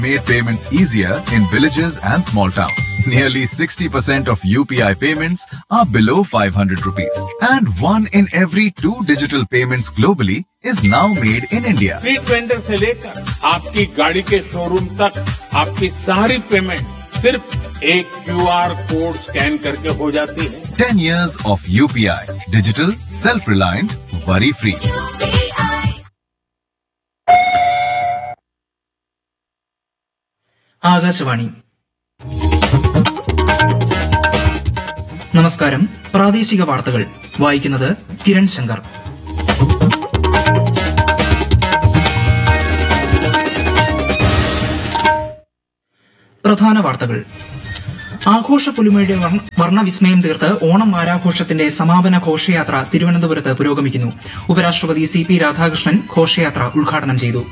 made payments easier in villages and small towns. Nearly 60% of UPI payments are below 500 rupees. And one in every two digital payments globally is now made in India. Street vendor से लेकर आपकी गाड़ी के showroom तक आपकी सारी payment सिर्फ एक क्यूआर कोड स्कैन करके हो जाती है 10 years of UPI. Digital, self-reliant, worry-free. Akashvani നമസ്കാരം പ്രാദേശിക വാർത്തകൾ വായിക്കുന്നത് കിരൺ ശങ്കർ പ്രധാന വാർത്തകൾ ആഘോഷ പുലിമയുടെ വർണ്ണ- വർണ്ണവിസ്മയം തീർത്ത് ഓണം വാരാഘോഷത്തിന്റെ സമാപന ഘോഷയാത്ര തിരുവനന്തപുരത്ത് പുരോഗമിക്കുന്നു ഉപരാഷ്ട്രപതി സി പി രാധാകൃഷ്ണൻ ഘോഷയാത്ര ഉദ്ഘാടനം ചെയ്തു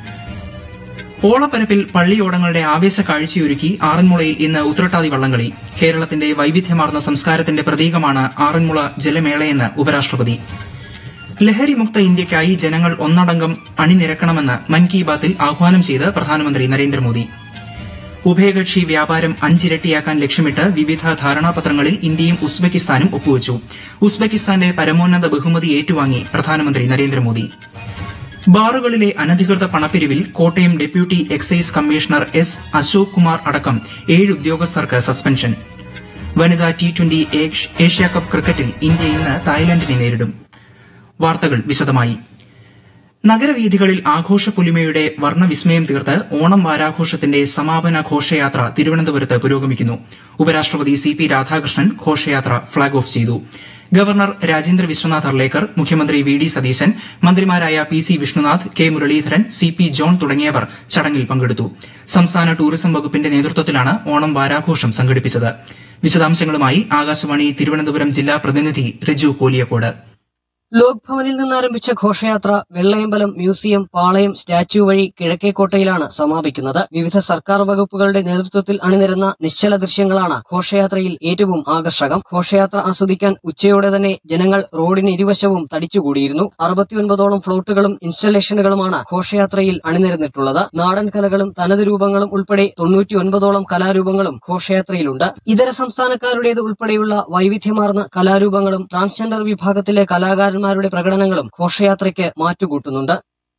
ഓളപ്പരപ്പിൽ പള്ളിയോടങ്ങളുടെ ആവേശ കാഴ്ചയൊരുക്കി ആറന്മുളയിൽ ഇന്ന് ഉത്രട്ടാതി വള്ളംകളി കേരളത്തിന്റെ വൈവിധ്യമാർന്ന സംസ്കാരത്തിന്റെ പ്രതീകമാണ് ആറന്മുള ജലമേളയെന്ന് ഉപരാഷ്ട്രപതി ലഹരിമുക്ത ഇന്ത്യയ്ക്കായി ജനങ്ങൾ ഒന്നടങ്കം അണിനിരക്കണമെന്ന് മൻ കി ബാത്തിൽ ആഹ്വാനം ചെയ്ത് പ്രധാനമന്ത്രി നരേന്ദ്രമോദി ഉഭയകക്ഷി വ്യാപാരം അഞ്ചിരട്ടിയാക്കാൻ ലക്ഷ്യമിട്ട് വിവിധ ധാരണാപത്രങ്ങളിൽ ഇന്ത്യയും ഉസ്ബെക്കിസ്ഥാനും ഒപ്പുവച്ചു ഉസ്ബെക്കിസ്ഥാന്റെ പരമോന്നത ബഹുമതി ഏറ്റുവാങ്ങി പ്രധാനമന്ത്രി നരേന്ദ്രമോദി ബാറുകളിലെ അനധികൃത പണപ്പിരിവിൽ Kottayam deputy excise commissioner S Ashok Kumar അടക്കം ഏഴ് ഉദ്യോഗസ്ഥർക്ക് സസ്പെൻഷൻ വനിതാ ടി ട്വന്റി ഏഷ്യാകപ്പ് ക്രിക്കറ്റിൽ ഇന്ത്യ ഇന്ന് തായ്ലൻഡിനെ നേരിടും വാർത്തകൾ വിശദമായി നഗരവീഥികളിൽ ആഘോഷ പുലിമയുടെ വർണ്ണവിസ്മയം തീർത്ത് ഓണം വാരാഘോഷത്തിന്റെ സമാപന ഘോഷയാത്ര തിരുവനന്തപുരത്ത് പുരോഗമിക്കുന്നു ഉപരാഷ്ട്രപതി സി പി രാധാകൃഷ്ണൻ ഘോഷയാത്ര ഫ്ളാഗ് ഓഫ് ചെയ്തു ഗവർണർ രാജേന്ദ്ര വിശ്വനാഥ് അർലേക്കർ മുഖ്യമന്ത്രി വി ഡി സതീശൻ മന്ത്രിമാരായ P C Vishnunath K Muraleedharan C P John തുടങ്ങിയവർ ചടങ്ങിൽ പങ്കെടുത്തു സംസ്ഥാന ടൂറിസം വകുപ്പിന്റെ നേതൃത്വത്തിലാണ് ഓണം വാരാഘോഷം സംഘടിപ്പിച്ചത് വിശദാംശങ്ങളുമായി ആകാശവാണി തിരുവനന്തപുരം ജില്ലാ പ്രതിനിധി റിജു കോലിയക്കോട് ലോക് ഭവനിൽ നിന്നാരംഭിച്ച ഘോഷയാത്ര വെള്ളയമ്പലം മ്യൂസിയം പാളയം സ്റ്റാച്യു വഴി കിഴക്കേക്കോട്ടയിലാണ് സമാപിക്കുന്നത് വിവിധ സർക്കാർ വകുപ്പുകളുടെ നേതൃത്വത്തിൽ അണിനിരുന്ന നിശ്ചല ദൃശ്യങ്ങളാണ് ഘോഷയാത്രയിൽ ഏറ്റവും ആകർഷകം ഘോഷയാത്ര ആസ്വദിക്കാൻ ഉച്ചയോടെ തന്നെ ജനങ്ങൾ റോഡിന് ഇരുവശവും തടിച്ചുകൂടിയിരുന്നു അറുപത്തിയൊൻപതോളം ഫ്ലോട്ടുകളും ഇൻസ്റ്റലേഷനുകളുമാണ് ഘോഷയാത്രയിൽ അണിനിരന്നിട്ടുള്ളത് നാടൻ കലകളും തനത് രൂപങ്ങളും ഉൾപ്പെടെ തൊണ്ണൂറ്റിയൊൻപതോളം കലാരൂപങ്ങളും ഘോഷയാത്രയിലുണ്ട് ഇതര സംസ്ഥാനക്കാരുടേത് ഉൾപ്പെടെയുള്ള വൈവിധ്യമാർന്ന കലാരൂപങ്ങളും ട്രാൻസ്ജെൻഡർ വിഭാഗത്തിലെ കലാകാരന്മാരുടെ പ്രകടനങ്ങളും ഘോഷയാത്രയ്ക്ക് മാറ്റുകൂട്ടുന്നുണ്ട്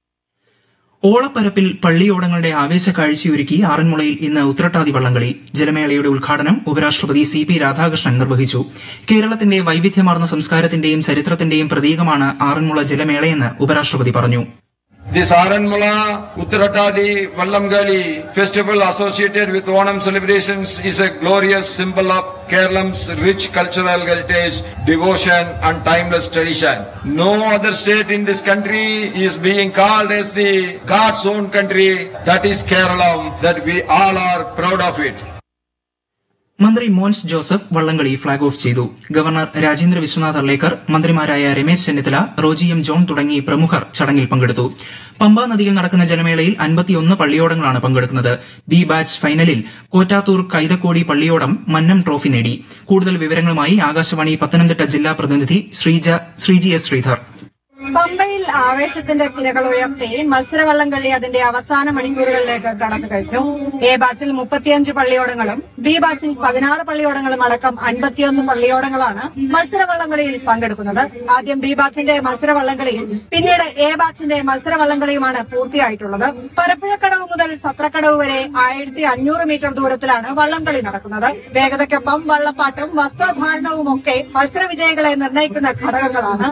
ഓളപ്പരപ്പിൽ പള്ളിയോടങ്ങളുടെ ആവേശ കാഴ്ചയൊരുക്കി ആറന്മുളയിൽ ഇന്ന് ഉത്രട്ടാതി വള്ളംകളി ജലമേളയുടെ ഉദ്ഘാടനം ഉപരാഷ്ട്രപതി സി പി രാധാകൃഷ്ണൻ നിർവഹിച്ചു കേരളത്തിന്റെ വൈവിധ്യമാർന്ന സംസ്കാരത്തിന്റെയും ചരിത്രത്തിന്റെയും പ്രതീകമാണ് ആറന്മുള ജലമേളയെന്ന് ഉപരാഷ്ട്രപതി പറഞ്ഞു This Aranmula Uttaratadi Vallamgali festival associated with Onam celebrations is a glorious symbol of Kerala's rich cultural heritage, devotion and timeless tradition. No other state in this country is being called as the God's own country. That is Kerala, that we all are proud of it. മന്ത്രി മോൻസ് ജോസഫ് വള്ളംകളി flag off ചെയ്തു governor Rajendra Vishwanath Arlekar മന്ത്രിമാരായ Ramesh Chennithala Roji M John തുടങ്ങി പ്രമുഖർ ചടങ്ങിൽ പങ്കെടുത്തു പമ്പാ നദിയിൽ നടക്കുന്ന ജലമേളയിൽ അൻപത്തിയൊന്ന് പള്ളിയോടങ്ങളാണ് പങ്കെടുക്കുന്നത് ബി ബാച്ച് ഫൈനലിൽ കോറ്റാത്തൂർ കൈതക്കോടി പള്ളിയോടം മന്നം ട്രോഫി നേടി കൂടുതൽ വിവരങ്ങളുമായി ആകാശവാണി പത്തനംതിട്ട ജില്ലാ പ്രതിനിധി ശ്രീജ ശ്രീജി എസ് ശ്രീധർ പമ്പയിൽ ആവേശത്തിന്റെ തിരകൾ ഉയർത്തി മത്സരവള്ളംകളി അതിന്റെ അവസാന മണിക്കൂറുകളിലേക്ക് കടന്നു കഴിഞ്ഞു എ ബാച്ചിൽ മുപ്പത്തിയഞ്ച് പള്ളിയോടങ്ങളും ബി ബാച്ചിൽ പതിനാറ് പള്ളിയോടങ്ങളും അടക്കം അൻപത്തിയൊന്ന് പള്ളിയോടങ്ങളാണ് മത്സരവള്ളംകളിയിൽ പങ്കെടുക്കുന്നത് ആദ്യം ബി ബാച്ചിന്റെ മത്സരവള്ളംകളിയും പിന്നീട് എ ബാച്ചിന്റെ മത്സരവള്ളംകളിയുമാണ് പൂർത്തിയായിട്ടുള്ളത് പരപ്പുഴക്കടവ് മുതൽ സത്രക്കടവ് വരെ ആയിരത്തി അഞ്ഞൂറ് മീറ്റർ ദൂരത്തിലാണ് വള്ളംകളി നടക്കുന്നത് വേഗതയ്ക്കൊപ്പം വള്ളപ്പാട്ടും വസ്ത്രധാരണവും ഒക്കെ മത്സര വിജയികളെ നിർണ്ണയിക്കുന്ന ഘടകങ്ങളാണ്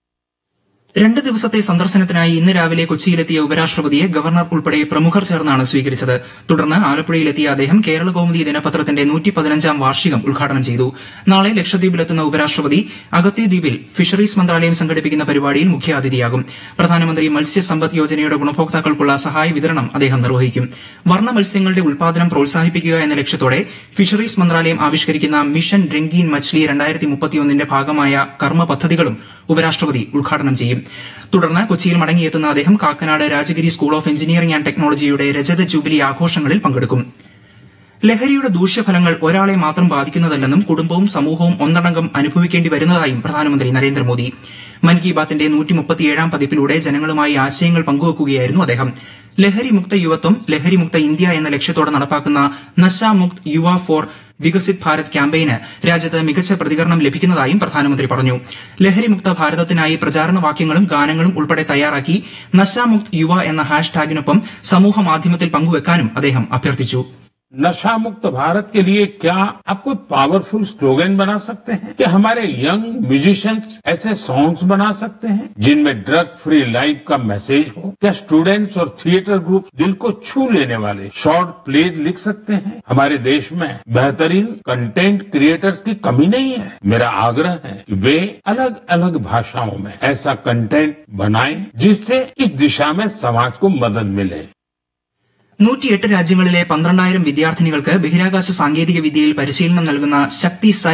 രണ്ട് ദിവസത്തെ സന്ദർശനത്തിനായി ഇന്ന് രാവിലെ കൊച്ചിയിലെത്തിയ ഉപരാഷ്ട്രപതിയെ ഗവർണർ ഉൾപ്പെടെ പ്രമുഖർ ചേർന്നാണ് സ്വീകരിച്ചത് തുടർന്ന് ആലപ്പുഴയിലെത്തിയ അദ്ദേഹം കേരള കൗമുദി ദിനപത്രത്തിന്റെ നൂറ്റി പതിനഞ്ചാം വാർഷികം ഉദ്ഘാടനം ചെയ്തു നാളെ ലക്ഷദ്വീപിലെത്തുന്ന ഉപരാഷ്ട്രപതി അഗത്തി ദ്വീപിൽ ഫിഷറീസ് മന്ത്രാലയം സംഘടിപ്പിക്കുന്ന പരിപാടിയിൽ മുഖ്യാതിഥിയാകും പ്രധാനമന്ത്രി മത്സ്യസമ്പദ് യോജനയുടെ ഗുണഭോക്താക്കൾക്കുള്ള സഹായ വിതരണം അദ്ദേഹം നിർവഹിക്കും വർണ്ണ മത്സ്യങ്ങളുടെ ഉൽപാദനം പ്രോത്സാഹിപ്പിക്കുക എന്ന ലക്ഷ്യത്തോടെ ഫിഷറീസ് മന്ത്രാലയം ആവിഷ്കരിക്കുന്ന മിഷൻ രംഗീൻ മച്ച്ലി രണ്ടായിരത്തി മുപ്പത്തിയൊന്നിന്റെ ഭാഗമായ കർമ്മ പദ്ധതികളും ഉപരാഷ്ട്രപതി ഉദ്ഘാടനം ചെയ്യും തുടർന്ന് കൊച്ചിയിൽ മടങ്ങിയെത്തുന്ന അദ്ദേഹം Kakkanad Rajagiri school of engineering and ടെക്നോളജിയുടെ രജത ജൂബിലി ആഘോഷങ്ങളിൽ പങ്കെടുക്കും ലഹരിയുടെ ദൂഷ്യഫലങ്ങൾ ഒരാളെ മാത്രം ബാധിക്കുന്നതല്ലെന്നും കുടുംബവും സമൂഹവും ഒന്നടങ്കം അനുഭവിക്കേണ്ടി വരുന്നതായും പ്രധാനമന്ത്രി നരേന്ദ്രമോദി മൻ കി ബാത്തിന്റെ നൂറ്റി മുപ്പത്തിയേഴാം പതിപ്പിലൂടെ ജനങ്ങളുമായി ആശയങ്ങൾ പങ്കുവയ്ക്കുകയായിരുന്നു അദ്ദേഹം ലഹരി മുക്ത യുവത്വം ലഹരി മുക്ത ഇന്ത്യ എന്ന ലക്ഷ്യത്തോടെ നടപ്പാക്കുന്ന നശാമുക്ത് യുവ ഫോർ വികസിത് ഭാരത് ക്യാമ്പയിന് രാജ്യത്ത് മികച്ച പ്രതികരണം ലഭിക്കുന്നതായും പ്രധാനമന്ത്രി പറഞ്ഞു ലഹരിമുക്ത ഭാരതത്തിനായി പ്രചാരണ വാക്യങ്ങളും ഗാനങ്ങളും ഉൾപ്പെടെ തയ്യാറാക്കി നശാമുക്ത് യുവ എന്ന ഹാഷ്ടാഗിനൊപ്പം സമൂഹ മാധ്യമത്തിൽ പങ്കുവെക്കാനും അദ്ദേഹം അഭ്യർത്ഥിച്ചു नशा मुक्त भारत के लिए क्या आप कोई पावरफुल स्लोगन बना सकते हैं क्या हमारे यंग म्यूजिशियंस ऐसे सॉन्ग्स बना सकते हैं जिनमें ड्रग फ्री लाइफ का मैसेज हो क्या स्टूडेंट्स और थिएटर ग्रुप दिल को छू लेने वाले शॉर्ट प्लेज लिख सकते हैं हमारे देश में बेहतरीन कंटेंट क्रिएटर्स की कमी नहीं है मेरा आग्रह है कि वे अलग अलग भाषाओं में ऐसा कंटेंट बनाएं जिससे इस दिशा में समाज को मदद मिले നൂറ്റിയെട്ട് രാജ്യങ്ങളിലെ പന്ത്രണ്ടായിരം വിദ്യാർത്ഥിനികൾക്ക് ബഹിരാകാശ സാങ്കേതിക വിദ്യയിൽ പരിശീലനം നൽകുന്ന ശക്തി സാറ്റ്